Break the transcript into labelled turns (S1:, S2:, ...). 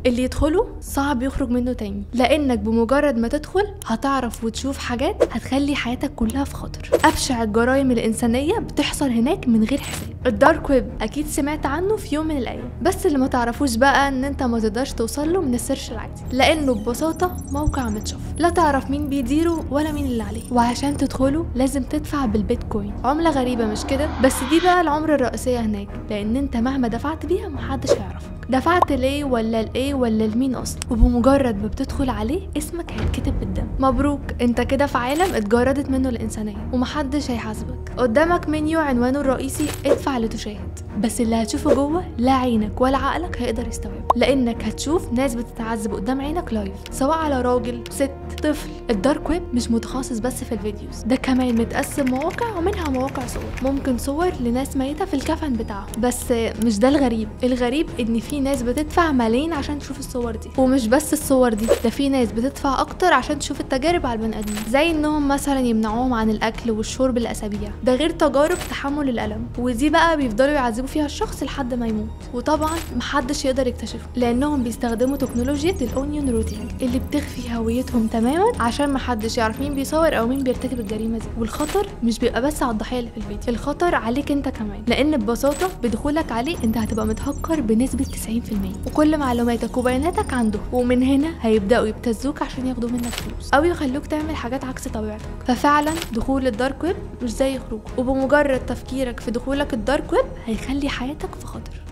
S1: اللي يدخله صعب يخرج منه تاني لانك بمجرد ما تدخل هتعرف وتشوف حاجات هتخلي حياتك كلها في خطر ابشع الجرائم الانسانيه بتحصل هناك من غير حساب الدارك ويب اكيد سمعت عنه في يوم من الايام بس اللي ما تعرفوش بقى ان انت ما تقدرش توصل له من السيرش العادي لانه ببساطه موقع متشفر لا تعرف مين بيديره ولا مين اللي عليه وعشان تدخله لازم تدفع بالبيتكوين عمله غريبه مش كده بس دي بقى العمله الرئيسيه هناك لان انت مهما دفعت بيها محدش هيعرفك دفعت ليه ولا لايه ولا لمين اصلا وبمجرد ما بتدخل عليه اسمك هيتكتب بالدم مبروك انت كده في عالم اتجردت منه الانسانيه ومحدش هيحاسبك قدامك منيو عنوانه الرئيسي ادفع لتشاهد بس اللي هتشوفه جوه لا عينك ولا عقلك هيقدر يستوعبه لانك هتشوف ناس بتتعذب قدام عينك لايف سواء على راجل ست طفل الدارك ويب مش متخصص بس في الفيديوز ده كمان متقسم مواقع ومنها مواقع صور ممكن صور لناس ميته في الكفن بتاعهم بس مش ده الغريب الغريب ان في ناس بتدفع ملايين عشان تشوف الصور دي ومش بس الصور دي ده في ناس بتدفع اكتر عشان تشوف التجارب على البني ادمين زي انهم مثلا يمنعوهم عن الاكل والشرب الاسابيع ده غير تجارب تحمل الالم ودي بقى بيفضلوا يعذبوا فيها الشخص لحد ما يموت وطبعا محدش يقدر يكتشفه لانهم بيستخدموا تكنولوجيا الاونيون روتينج اللي بتخفي هويتهم تماما عشان محدش يعرف مين بيصور او مين بيرتكب الجريمه دي والخطر مش بيبقى بس على الضحيه اللي في الفيديو الخطر عليك انت كمان لان ببساطه بدخولك عليه انت هتبقى متهكر بنسبه 90% وكل معلوماتك وبياناتك عنده ومن هنا هيبداوا يبتزوك عشان ياخدوا منك فلوس او يخلوك تعمل حاجات عكس طبيعتك ففعلا دخول الدارك ويب مش زي خروج وبمجرد تفكيرك في دخولك الدارك ويب هيخلي حياتك في خطر